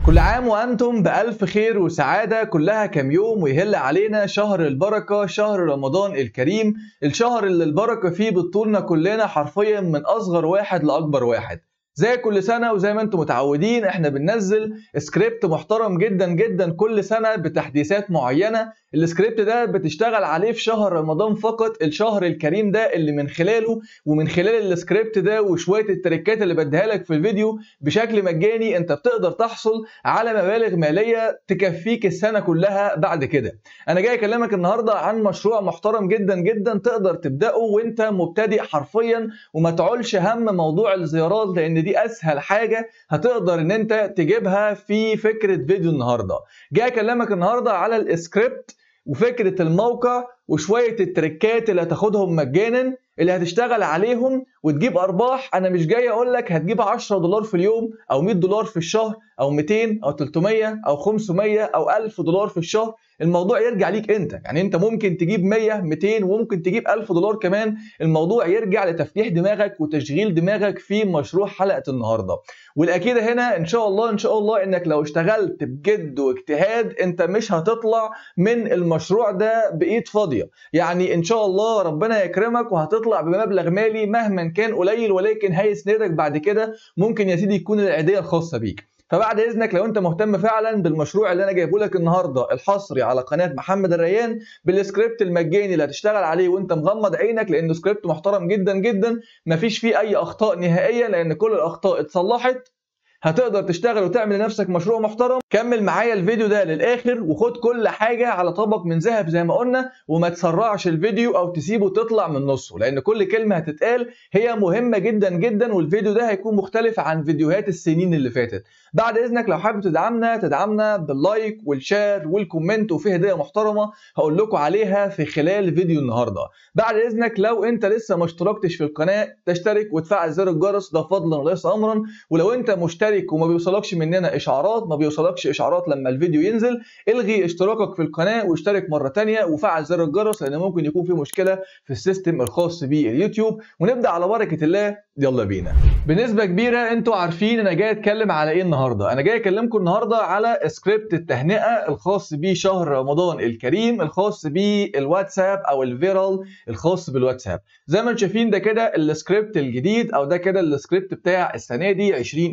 كل عام وأنتم بألف خير وسعادة كلها كام يوم ويهل علينا شهر البركة شهر رمضان الكريم الشهر اللي البركة فيه بتطولنا كلنا حرفيا من أصغر واحد لأكبر واحد زي كل سنة وزي ما انتم متعودين احنا بننزل سكريبت محترم جدا جدا كل سنة بتحديثات معينة السكريبت ده بتشتغل عليه في شهر رمضان فقط الشهر الكريم ده اللي من خلاله ومن خلال السكريبت ده وشوية التريكات اللي بديها لك في الفيديو بشكل مجاني انت بتقدر تحصل على مبالغ مالية تكفيك السنة كلها بعد كده انا جاي اكلمك النهاردة عن مشروع محترم جدا جدا تقدر تبدأه وانت مبتدئ حرفيا وما تعولش هم موضوع الزيارات لان دي اسهل حاجة هتقدر ان انت تجيبها في فكرة فيديو النهاردة جاي اكلمك النهاردة على السكريبت وفكره الموقع وشويه التريكات اللي هتاخدهم مجانا اللي هتشتغل عليهم وتجيب ارباح انا مش جاي اقول لك هتجيب 10 دولار في اليوم او 100 دولار في الشهر او 200 او 300 او 500 او 1000 دولار في الشهر الموضوع يرجع ليك انت يعني انت ممكن تجيب 100 200 وممكن تجيب 1000 دولار كمان الموضوع يرجع لتفتيح دماغك وتشغيل دماغك في مشروع حلقه النهارده والاكيد هنا ان شاء الله ان شاء الله انك لو اشتغلت بجد واجتهاد انت مش هتطلع من المشروع ده بايد فاضيه يعني ان شاء الله ربنا يكرمك وهتطلع بمبلغ مالي مهما كان قليل ولكن هيسندك بعد كده ممكن يا سيدي يكون العيديه الخاصه بيك فبعد اذنك لو انت مهتم فعلا بالمشروع اللي انا جايبه لك النهارده الحصري على قناه محمد الريان بالسكريبت المجاني اللي هتشتغل عليه وانت مغمض عينك لانه سكريبت محترم جدا جدا مفيش فيه اي اخطاء نهائيه لان كل الاخطاء اتصلحت هتقدر تشتغل وتعمل لنفسك مشروع محترم كمل معايا الفيديو ده للاخر وخد كل حاجه على طبق من ذهب زي ما قلنا وما تسرعش الفيديو او تسيبه تطلع من نصه لان كل كلمه هتتقال هي مهمه جدا جدا والفيديو ده هيكون مختلف عن فيديوهات السنين اللي فاتت بعد اذنك لو حابب تدعمنا تدعمنا باللايك والشير والكومنت وفي هديه محترمه هقول لكم عليها في خلال فيديو النهارده بعد اذنك لو انت لسه ما اشتركتش في القناه تشترك وتفعل زر الجرس ده فضلا وليس امرا ولو انت مشترك وما بيوصلكش مننا اشعارات ما بيوصلكش اشعارات لما الفيديو ينزل الغي اشتراكك في القناه واشترك مره ثانيه وفعل زر الجرس لان ممكن يكون في مشكله في السيستم الخاص باليوتيوب ونبدا على بركه الله يلا بينا بنسبه كبيره انتوا عارفين انا جاي اتكلم على ايه النهارده انا جاي اكلمكم النهارده على سكريبت التهنئه الخاص بشهر رمضان الكريم الخاص بالواتساب او الفيرال الخاص بالواتساب زي ما انتم شايفين ده كده السكريبت الجديد او ده كده السكريبت بتاع السنه دي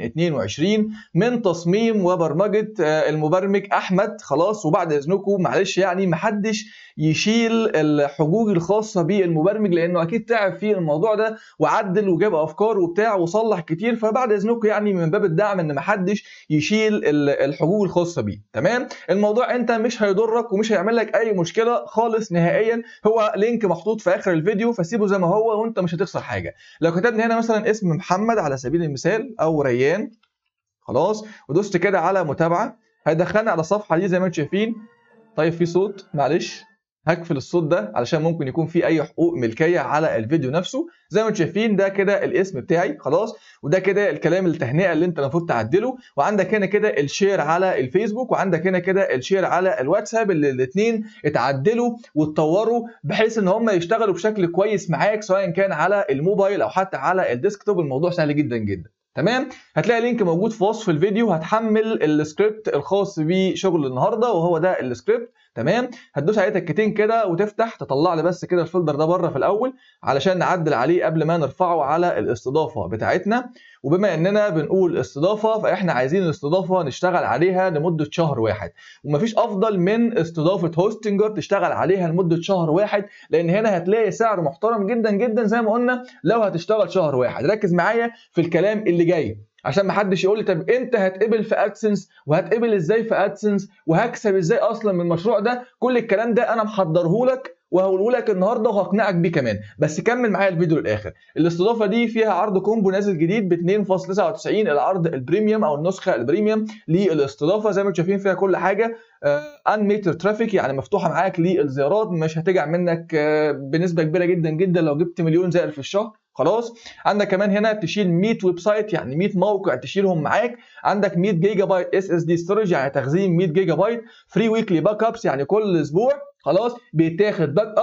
2022 من تصميم وبرمجه المبرمج احمد خلاص وبعد اذنكم معلش يعني محدش يشيل الحجوج الخاصه بالمبرمج لانه اكيد تعب في الموضوع ده وعدل وجاب افكار وبتاع وصلح كتير فبعد اذنكم يعني من باب الدعم ان محدش يشيل الحجوج الخاصه بيه تمام الموضوع انت مش هيضرك ومش هيعمل لك اي مشكله خالص نهائيا هو لينك محطوط في اخر الفيديو فسيبه زي ما هو وانت مش هتخسر حاجه لو كتبنا هنا مثلا اسم محمد على سبيل المثال او ريان خلاص ودوست كده على متابعه هيدخلنا على الصفحه دي زي ما انتم شايفين طيب في صوت معلش هقفل الصوت ده علشان ممكن يكون في اي حقوق ملكيه على الفيديو نفسه زي ما انتم شايفين ده كده الاسم بتاعي خلاص وده كده الكلام التهنئه اللي انت المفروض تعدله وعندك هنا كده الشير على الفيسبوك وعندك هنا كده الشير على الواتساب اللي الاثنين اتعدلوا واتطوروا بحيث ان هم يشتغلوا بشكل كويس معاك سواء كان على الموبايل او حتى على الديسكتوب الموضوع سهل جدا جدا تمام هتلاقي لينك موجود في وصف الفيديو هتحمل السكريبت الخاص بشغل النهارده وهو ده السكريبت تمام هتدوس عليه تكتين كده وتفتح تطلع لي بس كده الفولدر ده بره في الاول علشان نعدل عليه قبل ما نرفعه على الاستضافه بتاعتنا وبما اننا بنقول استضافه فاحنا عايزين الاستضافه نشتغل عليها لمده شهر واحد ومفيش افضل من استضافه هوستنجر تشتغل عليها لمده شهر واحد لان هنا هتلاقي سعر محترم جدا جدا زي ما قلنا لو هتشتغل شهر واحد ركز معايا في الكلام اللي جاي عشان ما حدش يقول لي طب انت هتقبل في ادسنس وهتقبل ازاي في ادسنس وهكسب ازاي اصلا من المشروع ده كل الكلام ده انا محضره لك وهقوله لك النهارده وهقنعك بيه كمان بس كمل معايا الفيديو للاخر الاستضافه دي فيها عرض كومبو نازل جديد ب 2.99 العرض البريميوم او النسخه البريميوم للاستضافه زي ما انتم شايفين فيها كل حاجه ان ميتر ترافيك يعني مفتوحه معاك للزيارات مش هتجع منك بنسبه كبيره جدا جدا لو جبت مليون زائر في الشهر خلاص عندك كمان هنا تشيل 100 ويب سايت يعني 100 موقع تشيلهم معاك عندك 100 جيجا بايت اس اس دي ستورج يعني تخزين 100 جيجا بايت فري ويكلي باك ابس يعني كل اسبوع خلاص بيتاخد باك اب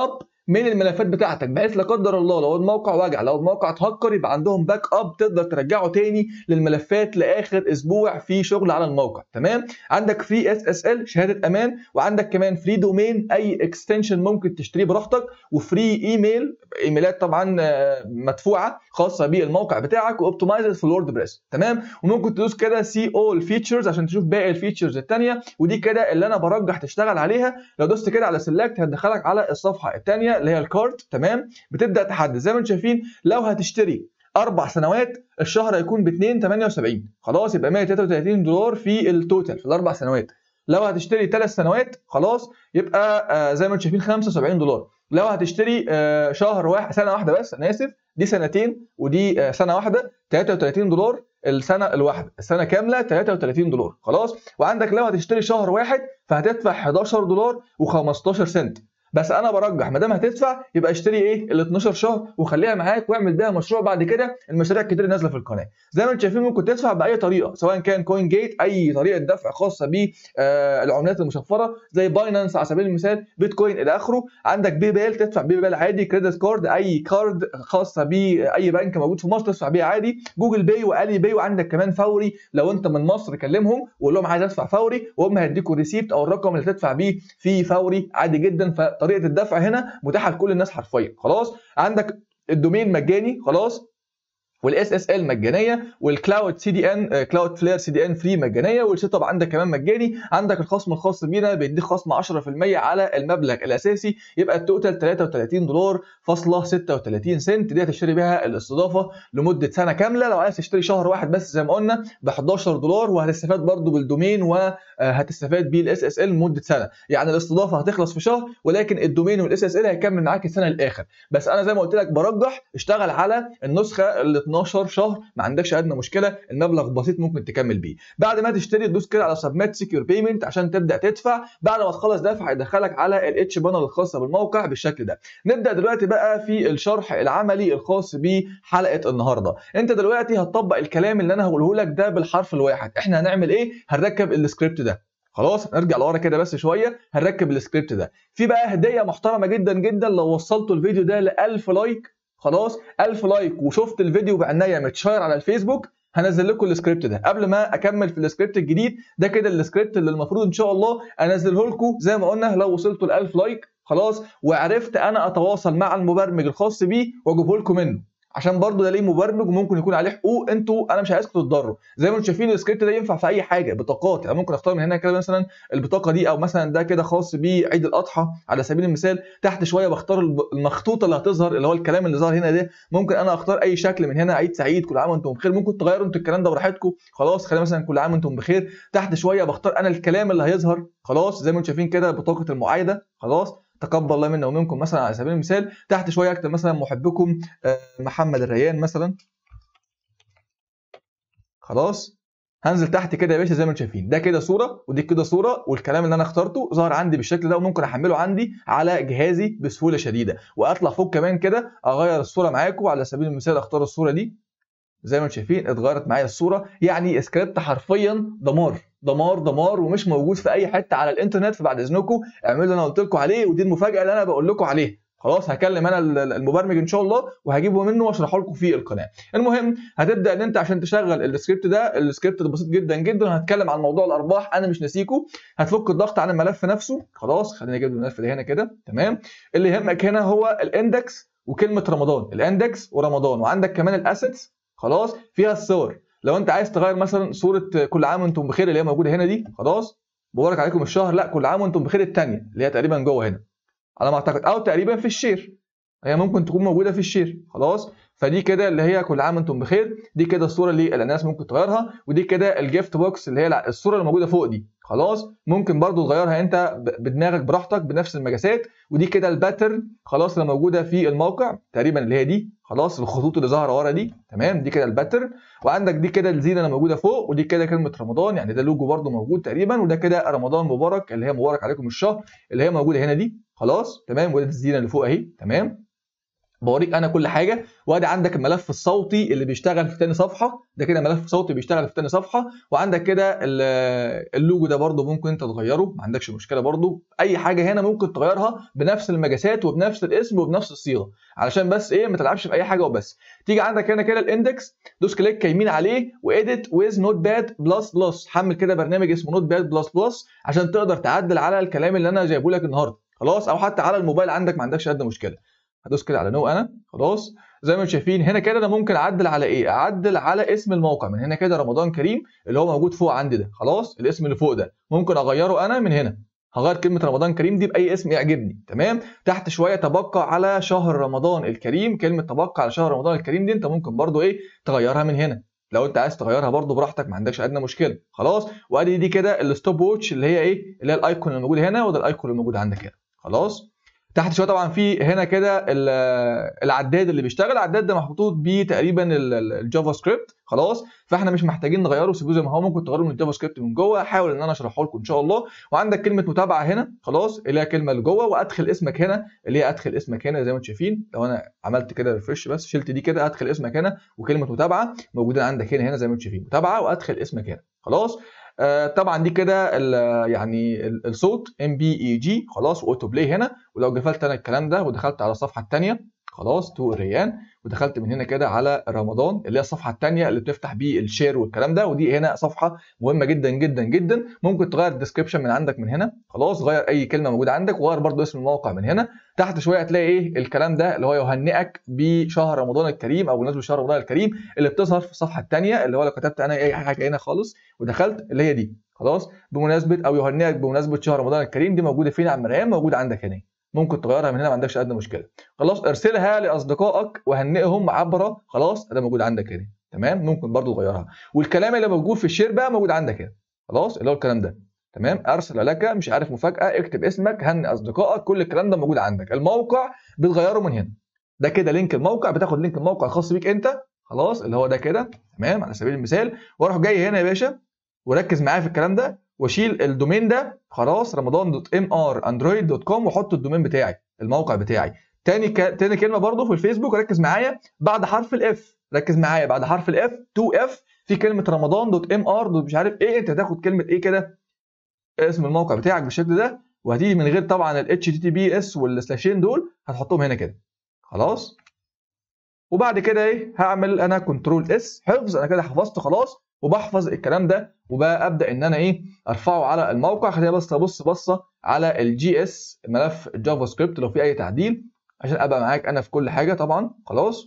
من الملفات بتاعتك بحيث لا قدر الله لو الموقع وجع لو الموقع اتهكر يبقى عندهم باك اب تقدر ترجعه تاني للملفات لاخر اسبوع في شغل على الموقع تمام عندك فري اس اس ال شهاده امان وعندك كمان فري دومين اي اكستنشن ممكن تشتريه براحتك وفري ايميل ايميلات طبعا مدفوعه خاصه بالموقع بتاعك واوبتمايزد في الورد بريس تمام وممكن تدوس كده سي اول فيتشرز عشان تشوف باقي الفيتشرز الثانيه ودي كده اللي انا برجح تشتغل عليها لو دوست كده على سيلكت هتدخلك على الصفحه الثانيه اللي هي الكارت تمام بتبدا تحدد زي ما انتم شايفين لو هتشتري اربع سنوات الشهر هيكون ب 2 78 خلاص يبقى 133 دولار في التوتال في الاربع سنوات لو هتشتري ثلاث سنوات خلاص يبقى آه زي ما انتم شايفين 75 دولار لو هتشتري آه شهر واحد سنه واحده بس انا اسف دي سنتين ودي آه سنه واحده 33 دولار السنه الواحده السنه كامله 33 دولار خلاص وعندك لو هتشتري شهر واحد فهتدفع 11 دولار و15 سنت بس انا برجح ما دام هتدفع يبقى اشتري ايه ال 12 شهر وخليها معاك واعمل بيها مشروع بعد كده المشاريع الكتير نازله في القناه زي ما انتم شايفين ممكن تدفع باي طريقه سواء كان كوين جيت اي طريقه دفع خاصه بالعملات المشفره زي باينانس على سبيل المثال بيتكوين الى اخره عندك بي بال تدفع بي بال عادي كريدت كارد اي كارد خاصه باي بنك موجود في مصر تدفع بيه عادي جوجل باي والي باي وعندك كمان فوري لو انت من مصر كلمهم وقول لهم عايز ادفع فوري وهم هيديكوا ريسيبت او الرقم اللي تدفع بيه في فوري عادي جدا فطريقه الدفع هنا متاحه لكل الناس حرفيا خلاص عندك الدومين مجاني خلاص والاس اس ال مجانيه والكلاود سي دي ان كلاود فلير سي دي ان فري مجانيه والسيت اب عندك كمان مجاني عندك الخصم الخاص بينا بيديك خصم 10% على المبلغ الاساسي يبقى التوتال 33 دولار فاصله 36 سنت دي هتشتري بيها الاستضافه لمده سنه كامله لو عايز تشتري شهر واحد بس زي ما قلنا ب 11 دولار وهتستفاد برده بالدومين وهتستفاد بالاس اس ال لمده سنه يعني الاستضافه هتخلص في شهر ولكن الدومين والاس اس ال هيكمل معاك السنه للاخر بس انا زي ما قلت لك برجح اشتغل على النسخه ال 12 شهر ما عندكش ادنى مشكله المبلغ بسيط ممكن تكمل بيه بعد ما تشتري تدوس كده على سبميت سكيور بيمنت عشان تبدا تدفع بعد ما تخلص دفع هيدخلك على الاتش بانل الخاصه بالموقع بالشكل ده نبدا دلوقتي بقى في الشرح العملي الخاص بحلقه النهارده انت دلوقتي هتطبق الكلام اللي انا هقوله لك ده بالحرف الواحد احنا هنعمل ايه هنركب السكريبت ده خلاص نرجع لورا كده بس شويه هنركب السكريبت ده في بقى هديه محترمه جدا جدا لو وصلتوا الفيديو ده ل 1000 لايك خلاص 1000 لايك وشفت الفيديو بعناية متشير على الفيسبوك هنزل لكم السكريبت ده قبل ما اكمل في السكريبت الجديد ده كده السكريبت اللي المفروض ان شاء الله انزله لكم زي ما قلنا لو وصلتوا ل 1000 لايك خلاص وعرفت انا اتواصل مع المبرمج الخاص بيه واجيبه لكم منه عشان برضه ده ليه مبرمج وممكن يكون عليه حقوق انتوا انا مش عايزكم تتضروا زي ما انتم شايفين السكريبت ده ينفع في اي حاجه بطاقات يعني ممكن اختار من هنا كده مثلا البطاقه دي او مثلا ده كده خاص بعيد الاضحى على سبيل المثال تحت شويه بختار المخطوطه اللي هتظهر اللي هو الكلام اللي ظهر هنا ده ممكن انا اختار اي شكل من هنا عيد سعيد كل عام وانتم بخير ممكن تغيروا انتوا الكلام ده براحتكم خلاص خلينا مثلا كل عام وانتم بخير تحت شويه بختار انا الكلام اللي هيظهر خلاص زي ما انتم شايفين كده بطاقه المعايده خلاص تقبل الله منا ومنكم مثلا على سبيل المثال تحت شويه اكتب مثلا محبكم محمد الريان مثلا خلاص هنزل تحت كده يا باشا زي ما انتم شايفين ده كده صوره ودي كده صوره والكلام اللي انا اخترته ظهر عندي بالشكل ده وممكن احمله عندي على جهازي بسهوله شديده واطلع فوق كمان كده اغير الصوره معاكم على سبيل المثال اختار الصوره دي زي ما انتم شايفين اتغيرت معايا الصوره يعني سكريبت حرفيا دمار دمار دمار ومش موجود في اي حته على الانترنت فبعد اذنكم اعملوا اللي انا قلت لكم عليه ودي المفاجاه اللي انا بقول لكم عليها خلاص هكلم انا المبرمج ان شاء الله وهجيبه منه واشرحه لكم في القناه المهم هتبدا ان انت عشان تشغل السكريبت ده السكريبت ده بسيط جدا جدا وهتكلم عن موضوع الارباح انا مش ناسيكم هتفك الضغط عن الملف نفسه خلاص خليني اجيب الملف ده هنا كده تمام اللي يهمك هنا هو الاندكس وكلمه رمضان الاندكس ورمضان وعندك كمان الاسيتس خلاص فيها الصور لو انت عايز تغير مثلا صوره كل عام وانتم بخير اللي هي موجوده هنا دي خلاص مبارك عليكم الشهر لا كل عام وانتم بخير الثانيه اللي هي تقريبا جوه هنا على ما اعتقد او تقريبا في الشير هي ممكن تكون موجوده في الشير خلاص فدي كده اللي هي كل عام وانتم بخير دي كده الصوره اللي الناس ممكن تغيرها ودي كده الجيفت بوكس اللي هي الصوره اللي موجوده فوق دي خلاص ممكن برضو تغيرها انت بدماغك براحتك بنفس المقاسات ودي كده الباترن خلاص اللي موجوده في الموقع تقريبا اللي هي دي خلاص الخطوط اللي ظاهره ورا دي تمام دي كده الباترن وعندك دي كده الزينه اللي موجوده فوق ودي كده كلمه رمضان يعني ده لوجو برضو موجود تقريبا وده كده رمضان مبارك اللي هي مبارك عليكم الشهر اللي هي موجوده هنا دي خلاص تمام ودي الزينه اللي فوق اهي تمام بوريك انا كل حاجه وادي عندك الملف الصوتي اللي بيشتغل في تاني صفحه ده كده ملف صوتي بيشتغل في تاني صفحه وعندك كده اللوجو ده برده ممكن انت تغيره ما عندكش مشكله برده اي حاجه هنا ممكن تغيرها بنفس المجاسات وبنفس الاسم وبنفس الصيغه علشان بس ايه ما تلعبش في اي حاجه وبس تيجي عندك هنا كده الاندكس دوس كليك يمين عليه واديت ويز نوت باد بلس بلس حمل كده برنامج اسمه نوت باد بلس بلس عشان تقدر تعدل على الكلام اللي انا جايبه لك النهارده خلاص او حتى على الموبايل عندك ما عندكش ادنى مشكله هدوس كده على نو انا خلاص زي ما انتم شايفين هنا كده انا ممكن اعدل على ايه اعدل على اسم الموقع من هنا كده رمضان كريم اللي هو موجود فوق عندي ده خلاص الاسم اللي فوق ده ممكن اغيره انا من هنا هغير كلمة رمضان كريم دي بأي اسم يعجبني تمام تحت شوية تبقى على شهر رمضان الكريم كلمة تبقى على شهر رمضان الكريم دي انت ممكن برضو ايه تغيرها من هنا لو انت عايز تغيرها برضو براحتك ما عندكش ادنى مشكله خلاص وادي دي كده الستوب ووتش اللي هي ايه اللي هي الايكون اللي موجود هنا وده الايكون اللي موجود عندك هنا خلاص تحت شويه طبعا في هنا كده العداد اللي بيشتغل العداد ده محطوط بيه تقريبا الجافا سكريبت خلاص فاحنا مش محتاجين نغيره سيبوه زي ما هو ممكن تغيره من الجافا سكريبت من جوه احاول ان انا اشرحه لكم ان شاء الله وعندك كلمه متابعه هنا خلاص اللي هي الكلمه اللي جوه وادخل اسمك هنا اللي هي ادخل اسمك هنا زي ما انتم شايفين لو انا عملت كده ريفرش بس شلت دي كده ادخل اسمك هنا وكلمه متابعه موجوده عندك هنا هنا زي ما انتم شايفين متابعه وادخل اسمك هنا خلاص آه طبعا دي كده يعني الصوت ام بي اي جي خلاص واوتو بلاي هنا ولو قفلت انا الكلام ده ودخلت على الصفحه الثانيه خلاص تو ريان ودخلت من هنا كده على رمضان اللي هي الصفحه الثانيه اللي بتفتح بيه الشير والكلام ده ودي هنا صفحه مهمه جدا جدا جدا ممكن تغير الديسكربشن من عندك من هنا خلاص غير اي كلمه موجوده عندك وغير برده اسم الموقع من هنا تحت شويه هتلاقي ايه الكلام ده اللي هو يهنئك بشهر رمضان الكريم او بمناسبه شهر رمضان الكريم اللي بتظهر في الصفحه الثانيه اللي هو لو كتبت انا اي حاجه هنا خالص ودخلت اللي هي دي خلاص بمناسبه او يهنئك بمناسبه شهر رمضان الكريم دي موجوده فين يا عم مريم موجوده عندك هنا ممكن تغيرها من هنا ما عندكش ادنى مشكله خلاص ارسلها لاصدقائك وهنئهم عبر خلاص ده موجود عندك هنا تمام ممكن برضو تغيرها والكلام اللي موجود في الشير بقى موجود عندك هنا خلاص اللي هو الكلام ده تمام ارسل لك مش عارف مفاجاه اكتب اسمك هنئ اصدقائك كل الكلام ده موجود عندك الموقع بتغيره من هنا ده كده لينك الموقع بتاخد لينك الموقع الخاص بيك انت خلاص اللي هو ده كده تمام على سبيل المثال واروح جاي هنا يا باشا وركز معايا في الكلام ده واشيل الدومين ده خلاص رمضان دوت ام ار اندرويد دوت كوم واحط الدومين بتاعي الموقع بتاعي تاني ك... تاني كلمه برضو في الفيسبوك ركز معايا بعد حرف الاف ركز معايا بعد حرف الاف 2 اف في كلمه رمضان دوت ام ار دوت مش عارف ايه انت هتاخد كلمه ايه كده اسم الموقع بتاعك بالشكل ده وهتيجي من غير طبعا الاتش تي تي بي اس والسلاشين دول هتحطهم هنا كده خلاص وبعد كده ايه هعمل انا كنترول اس حفظ انا كده حفظت خلاص وبحفظ الكلام ده وببدا ان انا ايه ارفعه على الموقع خلينا بس ابص بصه على الجي اس ملف الجافا سكريبت لو في اي تعديل عشان ابقى معاك انا في كل حاجه طبعا خلاص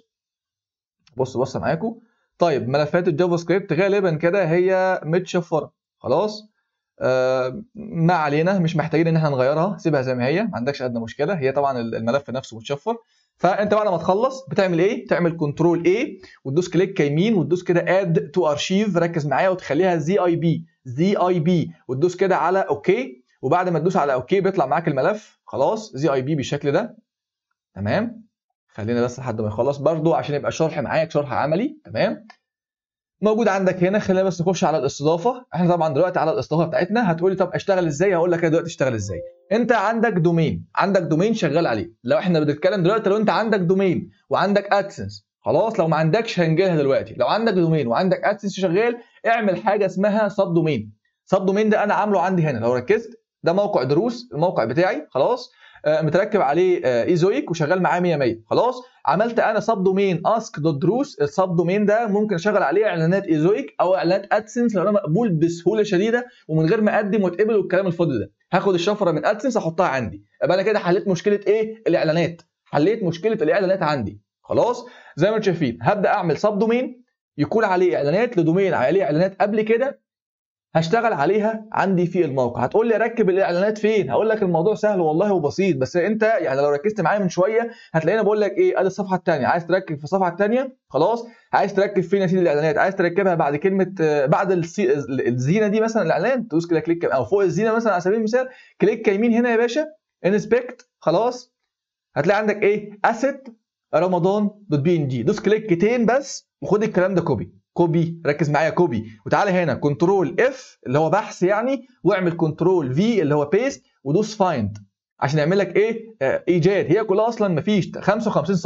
بص بص معاكم طيب ملفات الجافا سكريبت غالبا كده هي متشفره خلاص آه ما علينا مش محتاجين ان احنا نغيرها سيبها زي ما هي ما عندكش ادنى مشكله هي طبعا الملف نفسه متشفر فانت بعد ما تخلص بتعمل ايه؟ تعمل كنترول اي وتدوس كليك يمين وتدوس كده اد تو ارشيف ركز معايا وتخليها زي اي بي زي اي بي وتدوس كده على اوكي وبعد ما تدوس على اوكي بيطلع معاك الملف خلاص زي اي بي بالشكل ده تمام خلينا بس لحد ما يخلص برضو عشان يبقى الشرح معاك شرح عملي تمام موجود عندك هنا خلينا بس نخش على الاستضافه احنا طبعا دلوقتي على الاستضافه بتاعتنا هتقولي طب اشتغل ازاي هقول لك دلوقتي اشتغل ازاي انت عندك دومين عندك دومين شغال عليه لو احنا بنتكلم دلوقتي لو انت عندك دومين وعندك ادسنس خلاص لو ما عندكش هنجيلها دلوقتي لو عندك دومين وعندك ادسنس شغال اعمل حاجه اسمها سب دومين سب دومين ده انا عامله عندي هنا لو ركزت ده موقع دروس الموقع بتاعي خلاص متركب عليه ايزويك وشغال معاه 100 100 خلاص عملت انا سب دومين اسك دوت دروس السب دومين ده ممكن اشغل عليه اعلانات ايزويك او اعلانات ادسنس لو انا مقبول بسهوله شديده ومن غير ما اقدم واتقبل والكلام الفاضي ده هاخد الشفره من ادسنس احطها عندي يبقى انا كده حليت مشكله ايه الاعلانات حليت مشكله الاعلانات عندي خلاص زي ما انتم شايفين هبدا اعمل سب دومين يكون عليه اعلانات لدومين عليه اعلانات قبل كده هشتغل عليها عندي في الموقع هتقول لي ركب الاعلانات فين هقول لك الموضوع سهل والله وبسيط بس انت يعني لو ركزت معايا من شويه هتلاقيني بقول لك ايه ادي الصفحه الثانيه عايز تركب في الصفحه الثانيه خلاص عايز تركب فين يا سيدي الاعلانات عايز تركبها بعد كلمه بعد الزينه دي مثلا الاعلان تدوس كده كليك او فوق الزينه مثلا على سبيل المثال كليك يمين هنا يا باشا انسبكت خلاص هتلاقي عندك ايه اسيت رمضان دوت بي ان جي دوس كليكتين بس وخد الكلام ده كوبي كوبي ركز معايا كوبي وتعالى هنا كنترول اف اللي هو بحث يعني واعمل كنترول في اللي هو بيست ودوس فايند عشان يعمل لك ايه آه ايجاد هي كلها اصلا مفيش 55 سطر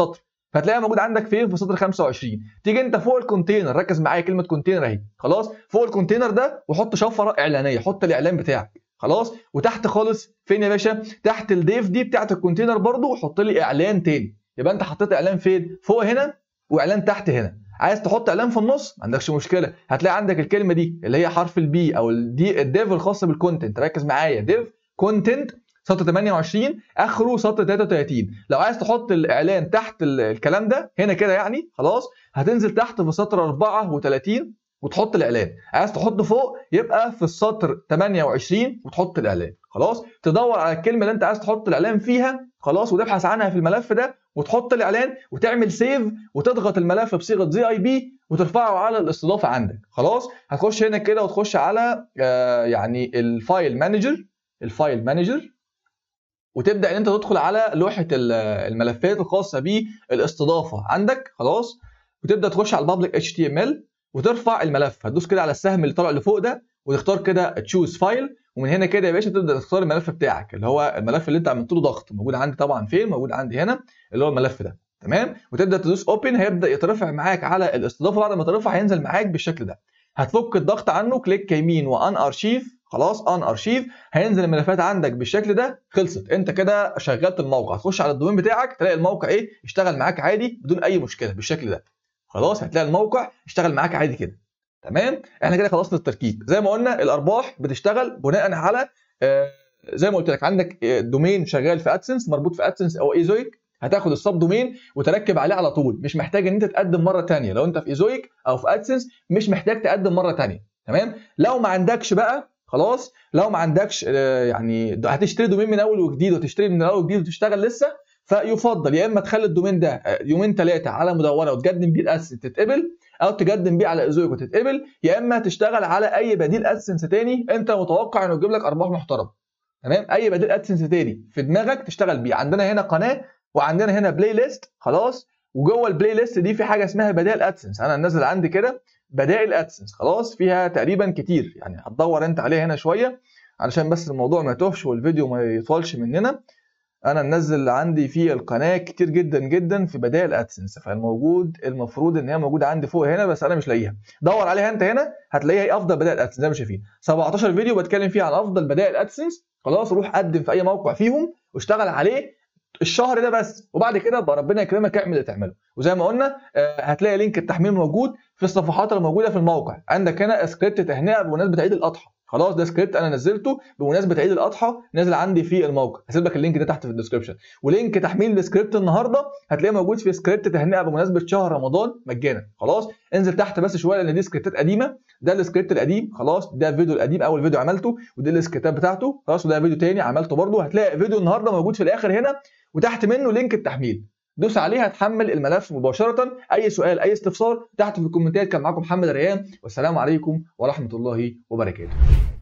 فهتلاقيها موجود عندك فين في سطر 25 تيجي انت فوق الكونتينر ركز معايا كلمه كونتينر اهي خلاص فوق الكونتينر ده وحط شفره اعلانيه حط الاعلان بتاعك خلاص وتحت خالص فين يا باشا تحت الديف دي بتاعت الكونتينر برضو وحط لي اعلان تاني يبقى انت حطيت اعلان فين فوق هنا واعلان تحت هنا عايز تحط اعلان في النص ما عندكش مشكله هتلاقي عندك الكلمه دي اللي هي حرف البي او الدي الديف الخاص بالكونتنت ركز معايا ديف كونتنت سطر 28 اخره سطر 33 لو عايز تحط الاعلان تحت الكلام ده هنا كده يعني خلاص هتنزل تحت في سطر 34 وتحط الاعلان عايز تحط فوق يبقى في السطر 28 وتحط الاعلان خلاص تدور على الكلمه اللي انت عايز تحط الاعلان فيها خلاص وتبحث عنها في الملف ده وتحط الاعلان وتعمل سيف وتضغط الملف بصيغه زي اي بي وترفعه على الاستضافه عندك خلاص هتخش هنا كده وتخش على آه يعني الفايل مانجر الفايل مانجر وتبدا ان انت تدخل على لوحه الملفات الخاصه بالاستضافه عندك خلاص وتبدا تخش على البابليك اتش تي ام ال وترفع الملف هتدوس كده على السهم اللي طالع لفوق ده وتختار كده تشوز فايل ومن هنا كده يا باشا تبدا تختار الملف بتاعك اللي هو الملف اللي انت عملت له ضغط موجود عندي طبعا فين موجود عندي هنا اللي هو الملف ده تمام وتبدا تدوس اوبن هيبدا يترفع معاك على الاستضافه بعد ما ترفع هينزل معاك بالشكل ده هتفك الضغط عنه كليك يمين وان ارشيف خلاص ان ارشيف هينزل الملفات عندك بالشكل ده خلصت انت كده شغلت الموقع تخش على الدومين بتاعك تلاقي الموقع ايه اشتغل معاك عادي بدون اي مشكله بالشكل ده خلاص هتلاقي الموقع اشتغل معاك عادي كده تمام احنا كده خلصنا التركيب زي ما قلنا الارباح بتشتغل بناء على آه زي ما قلت لك عندك دومين شغال في ادسنس مربوط في ادسنس او ايزويك هتاخد السب دومين وتركب عليه على طول مش محتاج ان انت تقدم مره ثانيه لو انت في ايزويك او في ادسنس مش محتاج تقدم مره ثانيه تمام لو ما عندكش بقى خلاص لو ما عندكش يعني هتشتري دومين من اول وجديد وتشتري من اول وجديد وتشتغل لسه فيفضل يا اما تخلي الدومين ده يومين ثلاثه على مدونه وتقدم بيه الاسس تتقبل او تقدم بيه على ازويك وتتقبل يا اما تشتغل على اي بديل ادسنس تاني انت متوقع انه يجيب لك ارباح محترمه تمام اي بديل ادسنس تاني في دماغك تشتغل بيه عندنا هنا قناه وعندنا هنا بلاي ليست خلاص وجوه البلاي ليست دي في حاجه اسمها بدائل ادسنس انا نازل عندي كده بدائل ادسنس خلاص فيها تقريبا كتير يعني هتدور انت عليها هنا شويه علشان بس الموضوع ما يتوهش والفيديو ما يطولش مننا انا منزل عندي في القناه كتير جدا جدا في بدائل ادسنس فالموجود المفروض ان هي موجوده عندي فوق هنا بس انا مش لاقيها دور عليها انت هنا هتلاقيها ايه افضل بدائل ادسنس زي ما شايفين 17 فيديو بتكلم فيه عن افضل بدائل ادسنس خلاص روح قدم في اي موقع فيهم واشتغل عليه الشهر ده بس وبعد كده بقى ربنا يكرمك اعمل اللي تعمله وزي ما قلنا هتلاقي لينك التحميل موجود في الصفحات الموجوده في الموقع عندك هنا سكريبت تهنئه بمناسبه عيد الاضحى خلاص ده سكريبت انا نزلته بمناسبه عيد الاضحى نازل عندي في الموقع هسيب لك اللينك ده تحت في الديسكربشن ولينك تحميل السكريبت النهارده هتلاقيه موجود في سكريبت تهنئه بمناسبه شهر رمضان مجانا خلاص انزل تحت بس شويه لان دي سكريبتات قديمه ده السكريبت القديم خلاص ده الفيديو القديم اول فيديو عملته ودي السكريبتات بتاعته خلاص وده فيديو تاني عملته برده هتلاقي فيديو النهارده موجود في الاخر هنا وتحت منه لينك التحميل دوس عليه هتحمل الملف مباشره اي سؤال اي استفسار تحت في الكومنتات كان معاكم محمد ريان والسلام عليكم ورحمه الله وبركاته